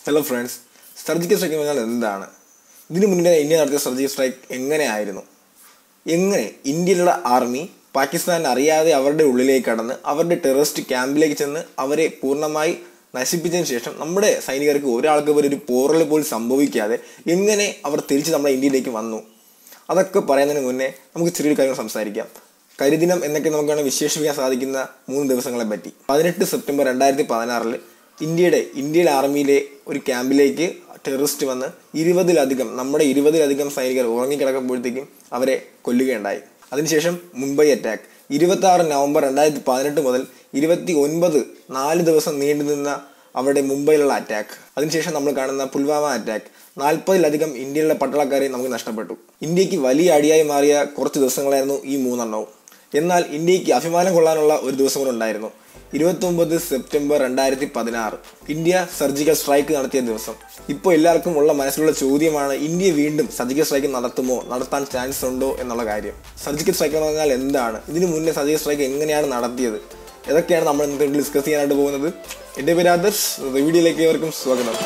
hello friends surgical strike എന്ന് പറഞ്ഞാൽ എന്താണ് ഇതിനു മുന്നേ ഇന്ത്യ നടത്തിയ സർജിക്കൽ സ്ട്രൈക്ക് എങ്ങനെയായിരുന്നു എങ്ങനെ ഇന്ത്യയിലുള്ള ആർമി പാകിസ്ഥാൻ അറിയാതെ അവരുടെ ഉള്ളിലേക്ക് കടന്ന് അവരുടെ ടെററിസ്റ്റ് ക്യാമ്പിലേക്ക് ചെന്ന് അവരെ പൂർണ്ണമായി നശിപ്പിച്ചതിന് ശേഷം നമ്മുടെ സൈനികർക്ക് ഒരാൾക്ക് പോലും ഒരു പോറൽ പോലും സംഭവിക്കാതെ എങ്ങനെ അവർ തിരിച്ച് നമ്മുടെ ഇന്ത്യയിലേക്ക് വന്നു അതൊക്കെ പറയുന്നതിന് മുന്നേ നമുക്ക് ചെറിയൊരു കാര്യം സംസാരിക്കാം കരിദിനം എന്നൊക്കെ നമുക്ക് വേണം വിശേഷിപ്പിക്കാൻ സാധിക്കുന്ന മൂന്ന് ദിവസങ്ങളെ പറ്റി പതിനെട്ട് സെപ്റ്റംബർ രണ്ടായിരത്തി പതിനാറില് ഇന്ത്യയുടെ ഇന്ത്യൻ ആർമിയിലെ ഒരു ക്യാമ്പിലേക്ക് ടെററിസ്റ്റ് വന്ന് ഇരുപതിലധികം നമ്മുടെ ഇരുപതിലധികം സൈനികർ ഉറങ്ങിക്കിടക്കുമ്പോഴത്തേക്കും അവരെ കൊല്ലുകയുണ്ടായി അതിനുശേഷം മുംബൈ അറ്റാക്ക് ഇരുപത്തി ആറ് നവംബർ രണ്ടായിരത്തി പതിനെട്ട് മുതൽ ഇരുപത്തി ഒൻപത് നാല് ദിവസം നീണ്ടു നിന്ന അവിടെ മുംബൈയിലുള്ള അറ്റാക്ക് അതിനുശേഷം നമ്മൾ കാണുന്ന പുൽവാമ അറ്റാക്ക് നാൽപ്പതിലധികം ഇന്ത്യയിലെ പട്ടാളക്കാരെ നമുക്ക് നഷ്ടപ്പെട്ടു ഇന്ത്യക്ക് വലിയ അടിയായി മാറിയ കുറച്ച് ദിവസങ്ങളായിരുന്നു ഈ മൂന്നെണ്ണവും എന്നാൽ ഇന്ത്യക്ക് അഭിമാനം കൊള്ളാനുള്ള ഒരു ദിവസം കൂടെ ഉണ്ടായിരുന്നു ഇരുപത്തൊമ്പത് സെപ്റ്റംബർ രണ്ടായിരത്തി പതിനാറ് ഇന്ത്യ സർജിക്കൽ സ്ട്രൈക്ക് നടത്തിയ ദിവസം ഇപ്പോൾ എല്ലാവർക്കും ഉള്ള മനസ്സിലുള്ള ചോദ്യമാണ് ഇന്ത്യ വീണ്ടും സർജിക്കൽ സ്ട്രൈക്ക് നടത്തുമോ നടത്താൻ ചാൻസ് ഉണ്ടോ എന്നുള്ള കാര്യം സർജിക്കൽ സ്ട്രൈക്ക് എന്ന് പറഞ്ഞാൽ എന്താണ് ഇതിനു മുന്നേ സർജിക്കൽ സ്ട്രൈക്ക് എങ്ങനെയാണ് നടത്തിയത് ഇതൊക്കെയാണ് നമ്മൾ ഇന്നത്തെ ഡിസ്കസ് ചെയ്യാനായിട്ട് പോകുന്നത് എൻ്റെ പേര് ആദർശ് വീഡിയോയിലേക്ക് ഏവർക്കും സ്വാഗതം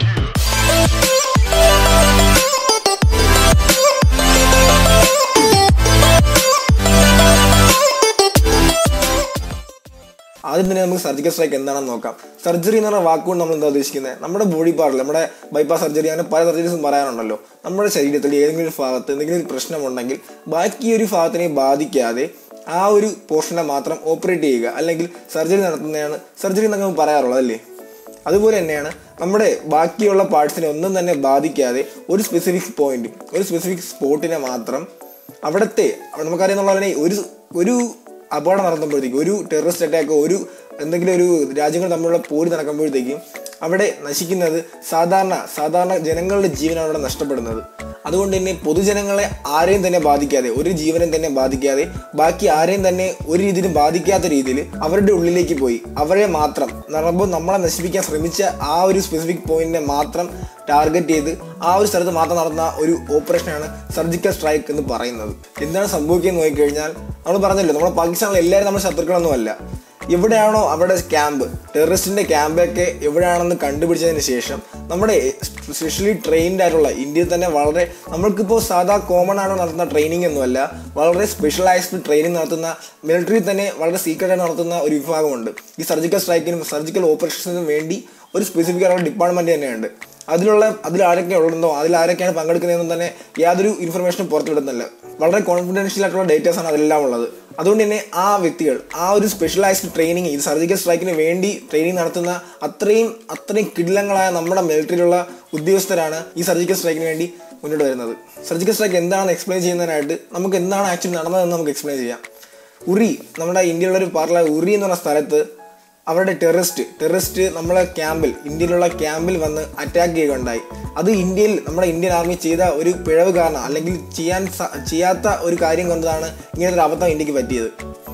ആദ്യം തന്നെ നമുക്ക് സർജിക്കൽ സ്ട്രൈക്ക് എന്താണെന്ന് നോക്കാം സർജറി എന്ന് പറഞ്ഞ വാക്കുകൊണ്ട് നമ്മൾ എന്താ ഉദ്ദേശിക്കുന്നത് നമ്മുടെ ബോഡി പാർട്ടിൽ നമ്മുടെ ബൈപ്പാസ് സർജറി അങ്ങനെ പല സർജറീസും പറയാനുണ്ടല്ലോ നമ്മുടെ ശരീരത്തിൽ ഏതെങ്കിലും ഒരു ഭാഗത്ത് എന്തെങ്കിലും ഒരു പ്രശ്നമുണ്ടെങ്കിൽ ബാക്കി ഒരു ഭാഗത്തിനെ ബാധിക്കാതെ ആ ഒരു പോർഷനെ മാത്രം ഓപ്പറേറ്റ് ചെയ്യുക അല്ലെങ്കിൽ സർജറി നടത്തുന്നതാണ് സർജറി എന്നൊക്കെ നമുക്ക് പറയാറുള്ളത് അല്ലേ അതുപോലെ തന്നെയാണ് നമ്മുടെ ബാക്കിയുള്ള പാർട്സിനെ ഒന്നും തന്നെ ബാധിക്കാതെ ഒരു സ്പെസിഫിക് പോയിന്റ് ഒരു സ്പെസിഫിക് സ്പോട്ടിനെ മാത്രം അവിടുത്തെ നമുക്കറിയാന്നുള്ള പോലെ ഒരു ഒരു അപകടം നടത്തുമ്പോഴത്തേക്കും ഒരു ടെററിസ്റ്റ് അറ്റാക്കോ ഒരു എന്തെങ്കിലും ഒരു രാജ്യങ്ങൾ തമ്മിലുള്ള പോര് നടക്കുമ്പോഴത്തേക്കും അവിടെ നശിക്കുന്നത് സാധാരണ സാധാരണ ജനങ്ങളുടെ ജീവനാണ് അവിടെ നഷ്ടപ്പെടുന്നത് അതുകൊണ്ട് തന്നെ പൊതുജനങ്ങളെ ആരെയും തന്നെ ബാധിക്കാതെ ഒരു ജീവനും തന്നെ ബാധിക്കാതെ ബാക്കി ആരെയും തന്നെ ഒരു രീതിയിലും ബാധിക്കാത്ത രീതിയിൽ അവരുടെ ഉള്ളിലേക്ക് പോയി അവരെ മാത്രം നടമ്പോൾ നമ്മളെ നശിപ്പിക്കാൻ ശ്രമിച്ച ആ ഒരു സ്പെസിഫിക് പോയിന്റിനെ മാത്രം ടാർഗറ്റ് ചെയ്ത് ആ ഒരു സ്ഥലത്ത് മാത്രം നടന്ന ഒരു ഓപ്പറേഷനാണ് സർജിക്കൽ സ്ട്രൈക്ക് എന്ന് പറയുന്നത് എന്താണ് സംഭവിക്കുന്നത് നോക്കിക്കഴിഞ്ഞാൽ നമ്മൾ പറഞ്ഞല്ലോ നമ്മുടെ പാകിസ്ഥാനിലെ എല്ലാവരും നമ്മുടെ ശത്രുക്കളൊന്നുമല്ല എവിടെയാണോ അവിടെ ക്യാമ്പ് ടെററിസ്റ്റിന്റെ ക്യാമ്പൊക്കെ എവിടെയാണെന്ന് കണ്ടുപിടിച്ചതിന് ശേഷം നമ്മുടെ സ്പെഷ്യലി ട്രെയിൻഡ് ആയിട്ടുള്ള ഇന്ത്യയിൽ തന്നെ വളരെ നമ്മൾക്കിപ്പോൾ സാധാ കോമൺ ആയിട്ട് നടത്തുന്ന ട്രെയിനിങ് ഒന്നുമല്ല വളരെ സ്പെഷ്യലൈസ്ഡ് ട്രെയിനിങ് നടത്തുന്ന മിലിറ്ററി തന്നെ വളരെ സീക്രട്ട് ആയിട്ട് നടത്തുന്ന ഒരു വിഭാഗമുണ്ട് ഈ സർജിക്കൽ സ്ട്രൈക്കിനും സർജിക്കൽ ഓപ്പറേഷൻസിനും വേണ്ടി ഒരു സ്പെസിഫിക് ആയിട്ടുള്ള ഡിപ്പാർട്ട്മെന്റ് തന്നെയുണ്ട് അതിലുള്ള അതിൽ ആരൊക്കെ ഉള്ളതെന്നോ അതിൽ ആരൊക്കെയാണ് പങ്കെടുക്കുന്നതെന്നും തന്നെ യാതൊരു ഇൻഫർമേഷനും പുറത്തുവിടുന്നില്ല വളരെ കോൺഫിഡൻഷ്യൽ ആയിട്ടുള്ള ഡേറ്റാസ് ആണ് അതെല്ലാം ഉള്ളത് അതുകൊണ്ട് തന്നെ ആ വ്യക്തികൾ ആ ഒരു സ്പെഷ്യലൈസ്ഡ് ട്രെയിനിങ് ഈ സർജിക്കൽ സ്ട്രൈക്കിന് വേണ്ടി ട്രെയിനിങ് നടത്തുന്ന അത്രയും അത്രയും കിടിലങ്ങളായ നമ്മുടെ മിലിറ്ററിയിലുള്ള ഉദ്യോഗസ്ഥരാണ് ഈ സർജിക്കൽ സ്ട്രൈക്കിന് വേണ്ടി മുന്നോട്ട് വരുന്നത് സർജിക്കൽ സ്ട്രൈക്ക് എന്താണെന്ന് എക്സ്പ്ലെയിൻ ചെയ്യുന്നതിനായിട്ട് നമുക്ക് എന്താണ് ആക്ച്വലി നടന്നതെന്ന് നമുക്ക് എക്സ്പ്ലെയിൻ ചെയ്യാം ഉറി നമ്മുടെ ഇന്ത്യയിലുള്ള ഒരു പാർല ഉറി എന്ന് പറഞ്ഞ സ്ഥലത്ത് അവരുടെ ടെററിസ്റ്റ് ടെററിസ്റ്റ് നമ്മളെ ക്യാമ്പിൽ ഇന്ത്യയിലുള്ള ക്യാമ്പിൽ വന്ന് അറ്റാക്ക് ചെയ്യുകയുണ്ടായി അത് ഇന്ത്യയിൽ നമ്മുടെ ഇന്ത്യൻ ആർമി ചെയ്ത ഒരു പിഴവ് കാരണം അല്ലെങ്കിൽ ചെയ്യാൻ ചെയ്യാത്ത ഒരു കാര്യം കൊണ്ടതാണ് ഇങ്ങനത്തെ ഒരു അബദ്ധം ഇന്ത്യക്ക് പറ്റിയത്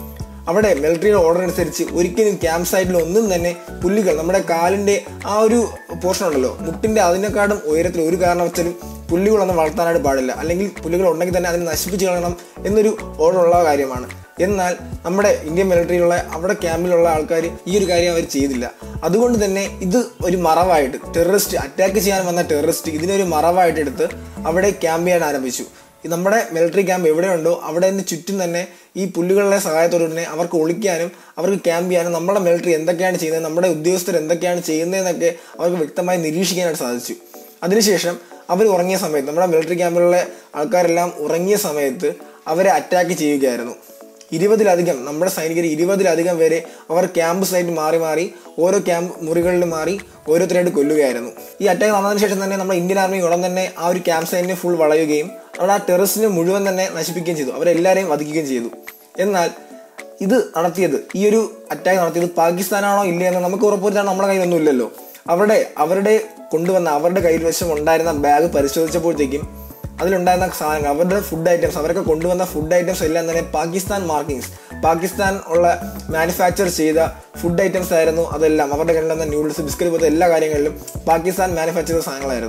അവിടെ മിലിറ്ററിയുടെ ഓർഡർ അനുസരിച്ച് ഒരിക്കലും ക്യാമ്പ് സൈറ്റിൽ ഒന്നും തന്നെ പുല്ലുകൾ നമ്മുടെ കാലിൻ്റെ ആ ഒരു പോർഷൻ ഉണ്ടല്ലോ മുട്ടിൻ്റെ അതിനെക്കാളും ഉയരത്തിൽ ഒരു കാരണവച്ചാലും പുല്ലുകളൊന്നും വളർത്താനായിട്ട് പാടില്ല അല്ലെങ്കിൽ പുല്ലുകൾ ഉണ്ടെങ്കിൽ തന്നെ അതിനെ നശിപ്പിച്ച് കളയണം എന്നൊരു ഓർഡർ ഉള്ള കാര്യമാണ് എന്നാൽ നമ്മുടെ ഇന്ത്യൻ മിലിറ്ററിയിലുള്ള അവിടെ ക്യാമ്പിലുള്ള ആൾക്കാർ ഈ ഒരു കാര്യം അവർ ചെയ്തില്ല അതുകൊണ്ട് തന്നെ ഇത് ഒരു മറവായിട്ട് ടെററിസ്റ്റ് അറ്റാക്ക് ചെയ്യാൻ വന്ന ടെററിസ്റ്റ് ഇതിനൊരു മറവായിട്ട് എടുത്ത് അവിടെ ക്യാമ്പ് ചെയ്യാൻ ആരംഭിച്ചു നമ്മുടെ മിലിറ്ററി ക്യാമ്പ് എവിടെയുണ്ടോ അവിടെ നിന്ന് ചുറ്റും തന്നെ ഈ പുല്ലുകളുടെ സഹായത്തോടെ തന്നെ അവർക്ക് ഒളിക്കാനും അവർക്ക് ക്യാമ്പ് ചെയ്യാനും നമ്മുടെ മിലിറ്ററി എന്തൊക്കെയാണ് ചെയ്യുന്നത് നമ്മുടെ ഉദ്യോഗസ്ഥർ എന്തൊക്കെയാണ് ചെയ്യുന്നതെന്നൊക്കെ അവർക്ക് വ്യക്തമായി നിരീക്ഷിക്കാനായിട്ട് സാധിച്ചു അതിനുശേഷം അവർ ഉറങ്ങിയ സമയത്ത് നമ്മുടെ മിലിറ്ററി ക്യാമ്പിലുള്ള ആൾക്കാരെല്ലാം ഉറങ്ങിയ സമയത്ത് അവരെ അറ്റാക്ക് ചെയ്യുകയായിരുന്നു ഇരുപതിലധികം നമ്മുടെ സൈനികർ ഇരുപതിലധികം പേരെ അവർ ക്യാമ്പ് സൈറ്റ് മാറി മാറി ഓരോ ക്യാമ്പ് മുറികളിൽ മാറി ഓരോരുത്തരായിട്ട് കൊല്ലുകയായിരുന്നു ഈ അറ്റാക്ക് നടന്നതിന് ശേഷം തന്നെ നമ്മുടെ ഇന്ത്യൻ ആർമി ഉടൻ തന്നെ ആ ഒരു ക്യാമ്പ് സൈറ്റിനെ ഫുൾ വളയുകയും അവിടെ ആ ടെററിസ്റ്റിനെ മുഴുവൻ തന്നെ നശിപ്പിക്കുകയും ചെയ്തു അവരെല്ലാവരെയും വധിക്കുകയും ചെയ്തു എന്നാൽ ഇത് നടത്തിയത് ഈ ഒരു അറ്റാക്ക് നടത്തിയത് പാകിസ്ഥാനാണോ ഇല്ലേ എന്ന് നമുക്ക് ഉറപ്പുവരുത്താൻ നമ്മുടെ കയ്യിലൊന്നും ഇല്ലല്ലോ അവിടെ അവരുടെ കൊണ്ടുവന്ന അവരുടെ കയ്യിൽ വശം ഉണ്ടായിരുന്ന ബാഗ് പരിശോധിച്ചപ്പോഴത്തേക്കും അതിലുണ്ടായിരുന്ന സാധനങ്ങൾ അവരുടെ ഫുഡ് ഐറ്റംസ് അവരൊക്കെ കൊണ്ടുവന്ന ഫുഡ് ഐറ്റംസ് എല്ലാം തന്നെ പാകിസ്ഥാൻ മാർക്കിങ്സ് പാകിസ്ഥാൻ ഉള്ള മാനുഫാക്ചർ ചെയ്ത ഫുഡ് ഐറ്റംസ് ആയിരുന്നു അതെല്ലാം അവരുടെ കയ്യിലുണ്ടായിരുന്ന ന്യൂഡിൽസ് ബിസ്ക്കറ്റ് പോലത്തെ എല്ലാ കാര്യങ്ങളിലും പാകിസ്ഥാൻ മാനുഫാക്ചർ ചെയ്ത സാധനങ്ങളായിരുന്നു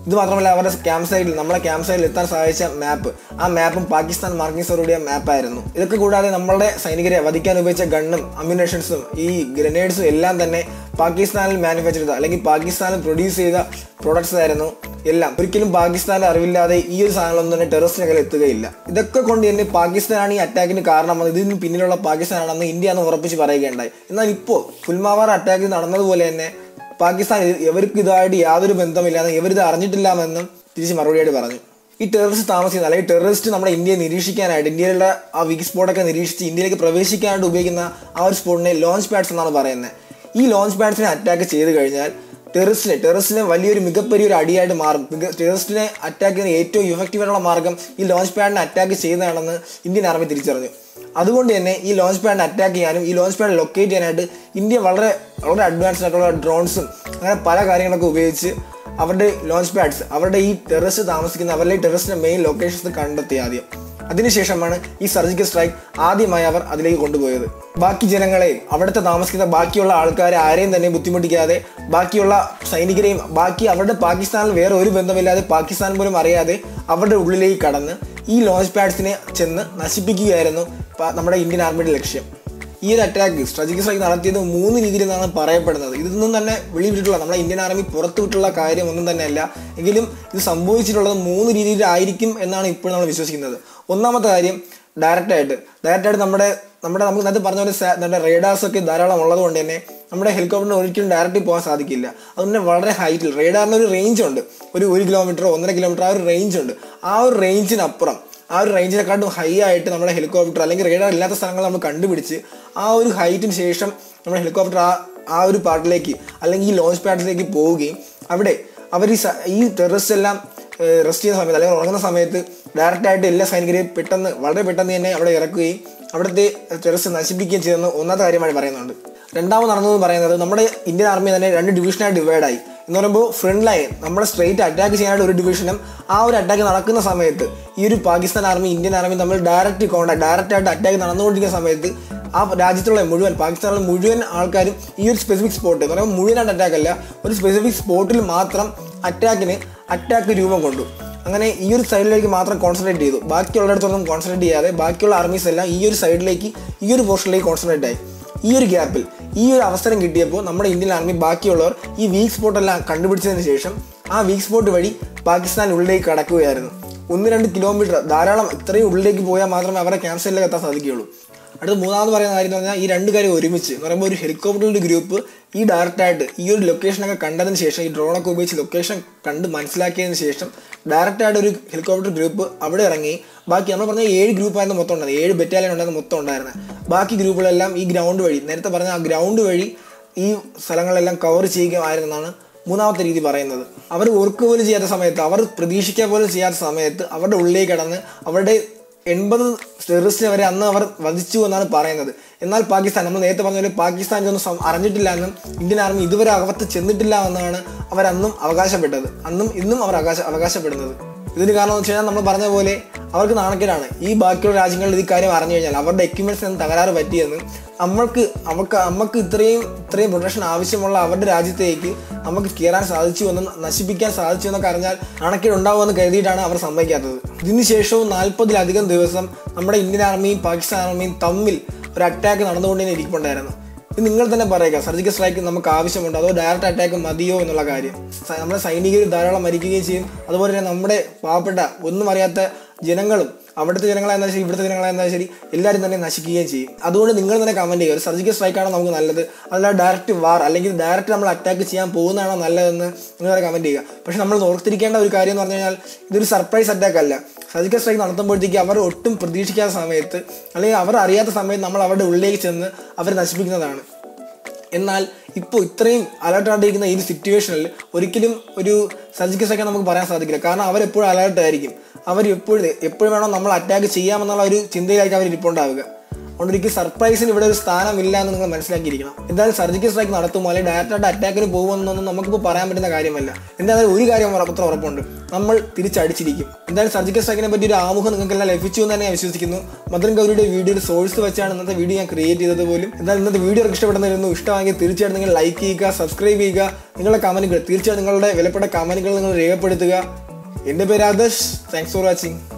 ഇത് മാത്രമല്ല അവരുടെ ക്യാമ്പ് സൈഡിൽ നമ്മളെ ക്യാമ്പ് സൈഡിൽ എത്താൻ സഹായിച്ച മാപ്പ് ആ മാപ്പും പാകിസ്ഥാൻ മാർക്കിങ്സോടുകൂടിയ മാപ്പായിരുന്നു ഇതൊക്കെ കൂടാതെ നമ്മളുടെ സൈനികരെ വധിക്കാൻ ഉപയോഗിച്ച ഗണ്ണും അമ്യുനേഷൻസും ഈ ഗ്രനേഡ്സും എല്ലാം തന്നെ പാകിസ്ഥാനിൽ മാനുഫാക്ചർ ചെയ്ത അല്ലെങ്കിൽ പാകിസ്ഥാനിൽ പ്രൊഡ്യൂസ് ചെയ്ത പ്രോഡക്ട്സ് ആയിരുന്നു എല്ലാം ഒരിക്കലും പാകിസ്ഥാന്റെ അറിവില്ലാതെ ഈ ഒരു സാധനങ്ങളൊന്നും തന്നെ ടെററിസ്റ്റിന്റെ കയ്യിൽ എത്തുകയില്ല ഇതൊക്കെ കൊണ്ട് തന്നെ പാകിസ്ഥാനാണ് ഈ അറ്റാക്കിന് കാരണമെന്ന് ഇതിന് പിന്നിലുള്ള പാകിസ്ഥാനാണെന്ന് ഇന്ത്യ എന്ന് ഉറപ്പിച്ച് പറയുകയുണ്ടായി എന്നാൽ ഇപ്പോൾ പുൽമാവാർ അറ്റാക്ക് നടന്നതുപോലെ തന്നെ പാകിസ്ഥാൻ ഇവർക്ക് ഇതായിട്ട് യാതൊരു ബന്ധമില്ലാന്ന് ഇവരിത് അറിഞ്ഞിട്ടില്ലാമെന്നും തിരിച്ച് മറുപടിയായിട്ട് പറഞ്ഞു ഈ ടെററിസ്റ്റ് താമസിക്കുന്ന അല്ലെങ്കിൽ ടെററിസ്റ്റ് നമ്മുടെ ഇന്ത്യയെ നിരീക്ഷിക്കാനായിട്ട് ഇന്ത്യയിലുള്ള ആ വീക്ക് സ്പോട്ടൊക്കെ നിരീക്ഷിച്ച് ഇന്ത്യയിലേക്ക് പ്രവേശിക്കാനായിട്ട് ഉപയോഗിക്കുന്ന ആ ഒരു സ്പോട്ടിനെ ലോഞ്ച് പാഡ്സ് എന്നാണ് പറയുന്നത് ഈ ലോഞ്ച് പാഡ്സിനെ അറ്റാക്ക് ചെയ്ത് കഴിഞ്ഞാൽ ടെററിസ്റ്റിനെ ടെററിസ്റ്റിനെ വലിയൊരു മികപ്പരി ഒരു അടിയായിട്ട് മാറും ടെററിസ്റ്റിനെ അറ്റാക്ക് ചെയ്യുന്ന ഏറ്റവും ഇഫക്റ്റീവ് ആയിട്ടുള്ള മാർഗം ഈ ലോഞ്ച് പാഡിനെ അറ്റാക്ക് ചെയ്യുന്നതാണെന്ന് ഇന്ത്യൻ ആർമി തിരിച്ചറിഞ്ഞു അതുകൊണ്ട് തന്നെ ഈ ലോഞ്ച് പാഡിനെ അറ്റാക്ക് ചെയ്യാനും ഈ ലോഞ്ച് പാഡ് ലൊക്കേറ്റ് ചെയ്യാനായിട്ട് ഇന്ത്യ വളരെ വളരെ അഡ്വാൻസ്ഡ് ആയിട്ടുള്ള ഡ്രോൺസും അങ്ങനെ പല കാര്യങ്ങളൊക്കെ ഉപയോഗിച്ച് അവരുടെ ലോഞ്ച് പാഡ്സ് അവരുടെ ഈ ടെററിസ്റ്റ് താമസിക്കുന്ന അവരുടെ ഈ ടെററിസ്റ്റിന്റെ മെയിൻ ലൊക്കേഷൻസ് കണ്ടെത്തി ആദ്യം അതിനുശേഷമാണ് ഈ സർജിക്കൽ സ്ട്രൈക്ക് ആദ്യമായി അവർ അതിലേക്ക് കൊണ്ടുപോയത് ബാക്കി ജനങ്ങളെ അവിടുത്തെ താമസിക്കുന്ന ബാക്കിയുള്ള ആൾക്കാരെ ആരെയും തന്നെ ബുദ്ധിമുട്ടിക്കാതെ ബാക്കിയുള്ള സൈനികരെയും ബാക്കി അവരുടെ പാകിസ്ഥാനിൽ വേറെ ഒരു ബന്ധമില്ലാതെ പാകിസ്ഥാൻ പോലും അറിയാതെ അവരുടെ ഉള്ളിലേക്ക് കടന്ന് ഈ ലോഞ്ച് പാഡ്സിനെ ചെന്ന് നശിപ്പിക്കുകയായിരുന്നു പ- നമ്മുടെ ഇന്ത്യൻ ആർമിയുടെ ലക്ഷ്യം ഈ ഒരു അറ്റാക്ക് സ്ട്രാറ്റജിക് സ്ട്രൈക്ക് നടത്തിയത് മൂന്ന് രീതിയിൽ നിന്നാണ് പറയപ്പെടുന്നത് ഇതൊന്നും തന്നെ വെളിവിട്ടിട്ടുള്ള നമ്മുടെ ഇന്ത്യൻ ആർമി പുറത്തു വിട്ടുള്ള കാര്യം ഒന്നും തന്നെയല്ല എങ്കിലും ഇത് സംഭവിച്ചിട്ടുള്ളത് മൂന്ന് രീതിയിലായിരിക്കും എന്നാണ് ഇപ്പോൾ നമ്മൾ വിശ്വസിക്കുന്നത് ഒന്നാമത്തെ കാര്യം ഡയറക്റ്റ് ആയിട്ട് ഡയറക്റ്റ് ആയിട്ട് നമ്മുടെ നമ്മുടെ നമുക്ക് നേരത്തെ പറഞ്ഞ പോലെ സാ- നമ്മുടെ റേഡാർസ് ഒക്കെ ധാരാളം ഉള്ളത് കൊണ്ട് തന്നെ നമ്മുടെ ഹെലികോപ്റ്ററിന് ഒരിക്കലും ഡയറക്റ്റ് പോകാൻ സാധിക്കില്ല അതുകൊണ്ട് വളരെ ഹൈറ്റിൽ റേഡാറിന് ഒരു റേഞ്ച് ഉണ്ട് ഒരു ഒരു കിലോമീറ്ററോ ഒന്നര കിലോമീറ്റർ ആ ഒരു റേഞ്ച് ഉണ്ട് ആ ഒരു റേഞ്ചിനപ്പുറം ആ ഒരു റേഞ്ചിനെക്കാട്ടും ഹൈ ആയിട്ട് നമ്മുടെ ഹെലികോപ്റ്റർ അല്ലെങ്കിൽ റേഡാർ ഇല്ലാത്ത സ്ഥലങ്ങൾ നമ്മൾ കണ്ടുപിടിച്ച് ആ ഒരു ഹൈറ്റിന് ശേഷം നമ്മുടെ ഹെലികോപ്റ്റർ ആ ആ ഒരു പാർട്ടിലേക്ക് അല്ലെങ്കിൽ ഈ ലോഞ്ച് പാഡിലേക്ക് പോവുകയും അവിടെ അവർ ഈ സ- ഈ ടെററിസ്റ്റ് എല്ലാം റെസ്റ്റ് ചെയ്യുന്ന സമയത്ത് അല്ലെങ്കിൽ ഉറങ്ങുന്ന സമയത്ത് ഡയറക്റ്റ് ആയിട്ട് എല്ലാ സൈനികരെയും പെട്ടെന്ന് വളരെ പെട്ടെന്ന് തന്നെ അവിടെ ഇറക്കുകയും അവിടുത്തെ ടെററിസ്റ്റ് നശിപ്പിക്കുകയും ചെയ്തെന്ന് ഒന്നാമത്തെ കാര്യമായി പറയുന്നുണ്ട് രണ്ടാമത് നടന്നതെന്ന് പറയുന്നത് നമ്മുടെ ഇന്ത്യൻ ആർമി തന്നെ രണ്ട് ഡിവിഷനായി ഡിവൈഡായി എന്ന് പറയുമ്പോൾ ഫ്രണ്ട് ലൈൻ നമ്മുടെ സ്ട്രേറ്റ് അറ്റാക്ക് ചെയ്യാനായിട്ട് ഒരു ഡിവിഷനും ആ ഒരു അറ്റാക്ക് നടക്കുന്ന സമയത്ത് ഈ ഒരു പാകിസ്ഥാൻ ആർമി ഇന്ത്യൻ ആർമി തമ്മിൽ ഡയറക്റ്റ് കോണ്ടാക്ട് ഡയറക്റ്റ് ആയിട്ട് അറ്റാക്ക് നടന്നുകൊണ്ടിരിക്കുന്ന സമയത്ത് ആ രാജ്യത്തുള്ള മുഴുവൻ പാകിസ്ഥാനിലെ മുഴുവൻ ആൾക്കാരും ഈ ഒരു സ്പെസിഫിക് സ്പോട്ട് എന്ന് പറയുമ്പോൾ മുഴുവനായിട്ട് അറ്റാക്ക് അല്ല ഒരു സ്പെസിഫിക് സ്പോട്ടിൽ മാത്രം അറ്റാക്കിന് അറ്റാക്ക് രൂപം കൊണ്ടു അങ്ങനെ ഈ ഒരു സൈഡിലേക്ക് മാത്രം കോൺസെൻട്രേറ്റ് ചെയ്തു ബാക്കിയുള്ളിടത്തൊന്നും കോൺസെൻട്രേറ്റ് ചെയ്യാതെ ബാക്കിയുള്ള ആർമീസ് എല്ലാം ഈ ഒരു സൈഡിലേക്ക് ഈ ഒരു പോർഷനിലേക്ക് കോൺസെൻട്രേറ്റ് ആയി ഈ ഒരു ഗ്യാപ്പിൽ ഈ ഒരു അവസരം കിട്ടിയപ്പോൾ നമ്മുടെ ഇന്ത്യൻ ആർമി ബാക്കിയുള്ളവർ ഈ വീക്ക് സ്പോട്ട് എല്ലാം കണ്ടുപിടിച്ചതിന് ശേഷം ആ വീക്ക് സ്പോട്ട് വഴി പാകിസ്ഥാൻ ഉള്ളിലേക്ക് കടക്കുകയായിരുന്നു ഒന്ന് രണ്ട് കിലോമീറ്റർ ധാരാളം ഇത്രയും ഉള്ളിലേക്ക് പോയാൽ മാത്രമേ അവരുടെ ക്യാമ്പ് സൈഡിലേക്ക് എത്താൻ സാധിക്കുകയുള്ളൂ അടുത്ത മൂന്നാമത് പറയുന്ന കാര്യം എന്ന് പറഞ്ഞാൽ ഈ രണ്ട് കാര്യം ഒരുമിച്ച് എന്ന് പറയുമ്പോൾ ഒരു ഹെലികോപ്റ്ററിൻ്റെ ഗ്രൂപ്പ് ഈ ഡയറക്റ്റ് ആയിട്ട് ഈ ഒരു ലൊക്കേഷനൊക്കെ കണ്ടതിന് ശേഷം ഈ ഡ്രോണൊക്കെ ഉപയോഗിച്ച് ലൊക്കേഷൻ കണ്ട് മനസ്സിലാക്കിയതിന് ശേഷം ഡയറക്റ്റ് ആയിട്ട് ഒരു ഹെലികോപ്റ്റർ ഗ്രൂപ്പ് അവിടെ ഇറങ്ങി ബാക്കി നമ്മൾ പറഞ്ഞ ഏഴ് ഗ്രൂപ്പായിരുന്നു മൊത്തം ഉണ്ടായിരുന്നത് ഏഴ് ബറ്റാലിയൻ ഉണ്ടായിരുന്നു മൊത്തം ഉണ്ടായിരുന്നത് ബാക്കി ഗ്രൂപ്പുകളെല്ലാം ഈ ഗ്രൗണ്ട് വഴി നേരത്തെ പറഞ്ഞ ആ ഗ്രൗണ്ട് വഴി ഈ സ്ഥലങ്ങളെല്ലാം കവർ ചെയ്യുകയായിരുന്നെന്നാണ് മൂന്നാമത്തെ രീതി പറയുന്നത് അവർ ഓർക്ക് പോലും ചെയ്യാത്ത സമയത്ത് അവർ പ്രതീക്ഷിക്കാൻ പോലും ചെയ്യാത്ത സമയത്ത് അവരുടെ ഉള്ളിലേക്ക് കടന്ന് അവരുടെ എൺപത് ടെററിസ്റ്റിനെ വരെ അന്ന് അവർ വധിച്ചു എന്നാണ് പറയുന്നത് എന്നാൽ പാകിസ്ഥാൻ നമ്മൾ നേരത്തെ പറഞ്ഞ പോലെ പാകിസ്ഥാൻ ഇതൊന്നും സം- അറിഞ്ഞിട്ടില്ല എന്നും ഇന്ത്യൻ ആർമി ഇതുവരെ അകത്ത് ചെന്നിട്ടില്ല എന്നാണ് അവരന്നും അവകാശപ്പെട്ടത് അന്നും ഇന്നും അവർ അവകാശ അവകാശപ്പെടുന്നത് ഇതിന് കാരണം എന്ന് വെച്ച് കഴിഞ്ഞാൽ നമ്മൾ പറഞ്ഞ പോലെ അവർക്ക് നാണക്കേടാണ് ഈ ബാക്കിയുള്ള രാജ്യങ്ങളിൽ ഈ കാര്യം അറിഞ്ഞു കഴിഞ്ഞാൽ അവരുടെ എക്യുപ്മെന്റ്സ് തകരാറ് പറ്റിയെന്ന് നമ്മൾക്ക് അവർക്ക് നമുക്ക് ഇത്രയും ഇത്രയും പ്രൊട്ടക്ഷൻ ആവശ്യമുള്ള അവരുടെ രാജ്യത്തേക്ക് നമുക്ക് കയറാൻ സാധിച്ചു എന്നും നശിപ്പിക്കാൻ സാധിച്ചു എന്നൊക്കെ അറിഞ്ഞാൽ നാണക്കേട് ഉണ്ടാവുമെന്ന് കരുതിയിട്ടാണ് അവർ സമ്മതിക്കാത്തത് ഇതിന് ശേഷവും നാൽപ്പതിലധികം ദിവസം നമ്മുടെ ഇന്ത്യൻ ആർമിയും പാകിസ്ഥാൻ ആർമിയും തമ്മിൽ ഒരു അറ്റാക്ക് നടന്നുകൊണ്ട് തന്നെ ഇരിപ്പുണ്ടായിരുന്നു ഇത് നിങ്ങൾ തന്നെ പറയുക സർജിക്കൽ സ്ട്രൈക്ക് നമുക്ക് ആവശ്യമുണ്ടോ അതോ ഡയറക്റ്റ് അറ്റാക്ക് മതിയോ എന്നുള്ള കാര്യം സ- നമ്മുടെ സൈനികർ ധാരാളം മരിക്കുകയും ചെയ്യും അതുപോലെ തന്നെ നമ്മുടെ പാവപ്പെട്ട ഒന്നും അറിയാത്ത ജനങ്ങളും അവിടുത്തെ ജനങ്ങളായിരുന്നാലും ശരി ഇവിടുത്തെ ജനങ്ങളായിരുന്നാലും ശരി എല്ലാവരും തന്നെ നശിക്കുകയും ചെയ്യും അതുകൊണ്ട് നിങ്ങൾ തന്നെ കമന്റ് ചെയ്യുക ഒരു സർജിക്കൽ സ്ട്രൈക്കാണ് നമുക്ക് നല്ലത് അതല്ല ഡയറക്റ്റ് വാർ അല്ലെങ്കിൽ ഡയറക്റ്റ് നമ്മൾ അറ്റാക്ക് ചെയ്യാൻ പോകുന്നതാണോ നല്ലതെന്ന് നിങ്ങൾ തന്നെ കമന്റ് ചെയ്യുക പക്ഷെ നമ്മൾ ഓർത്തിരിക്കേണ്ട ഒരു കാര്യം എന്ന് പറഞ്ഞു കഴിഞ്ഞാൽ ഇതൊരു സർപ്രൈസ് അറ്റാക്ക് അല്ല സർജിക്കൽ സ്ട്രൈക്ക് നടത്തുമ്പോഴത്തേക്ക് അവർ ഒട്ടും പ്രതീക്ഷിക്കാത്ത സമയത്ത് അല്ലെങ്കിൽ അവർ അറിയാത്ത സമയത്ത് നമ്മൾ അവരുടെ ഉള്ളിലേക്ക് ചെന്ന് അവരെ നശിപ്പിക്കുന്നതാണ് എന്നാൽ ഇപ്പോൾ ഇത്രയും അലർട്ടായിട്ടിരിക്കുന്ന ഈ ഒരു സിറ്റുവേഷനിൽ ഒരിക്കലും ഒരു സർജിക്കൽ സ്ട്രൈക്ക് നമുക്ക് പറയാൻ സാധിക്കില്ല കാരണം അവരെപ്പോഴും അലർട്ട് ആയിരിക്കും അവർ എപ്പോഴും എപ്പോഴും വേണം നമ്മൾ അറ്റാക്ക് ചെയ്യാമെന്നുള്ള ഒരു ചിന്തയിലായിരിക്കും അവർ ഇരിപ്പുണ്ടാവുക അതുകൊണ്ട് ഒരിക്കലും സർപ്രൈസിന് ഇവിടെ ഒരു സ്ഥാനമില്ല എന്ന് നിങ്ങൾ മനസ്സിലാക്കിയിരിക്കണം എന്തായാലും സർജിക്കൽ സ്ട്രൈക്ക് നടത്തുമോ അല്ലെങ്കിൽ ഡയറക്റ്റായിട്ട് അറ്റാക്കിന് പോകുമെന്നൊന്നും നമുക്കിപ്പോൾ പറയാൻ പറ്റുന്ന കാര്യമല്ല എന്തായാലും ഒരു കാര്യം ഉറപ്പത്ര ഉറപ്പുണ്ട് നമ്മൾ തിരിച്ചടിച്ചിരിക്കും എന്തായാലും സർജിക്കൽ സ്ട്രൈക്കിനെ പറ്റി ഒരു ആമുഖം നിങ്ങൾക്കെല്ലാം ലഭിച്ചു എന്ന് തന്നെ ഞാൻ വിശ്വസിക്കുന്നു മദൻ ഗൗരിയുടെ വീഡിയോയുടെ സോഴ്സ് വെച്ചാണ് ഇന്നത്തെ വീഡിയോ ഞാൻ ക്രിയേറ്റ് ചെയ്തത് പോലും എന്തായാലും ഇന്നത്തെ വീഡിയോ ഇഷ്ടപ്പെടുന്നതായിരുന്നു ഇഷ്ടമാണെങ്കിൽ തീർച്ചയായിട്ടും നിങ്ങൾ ലൈക്ക് ചെയ്യുക സബ്സ്ക്രൈബ് ചെയ്യുക നിങ്ങളുടെ കമന്റുകൾ തീർച്ചയായും നിങ്ങളുടെ വിലപ്പെട്ട കമന്റുകൾ നിങ്ങൾ രേഖപ്പെടുത്തുക എൻ്റെ പേര് ആദർശ് താങ്ക്സ് ഫോർ വാച്ചിങ്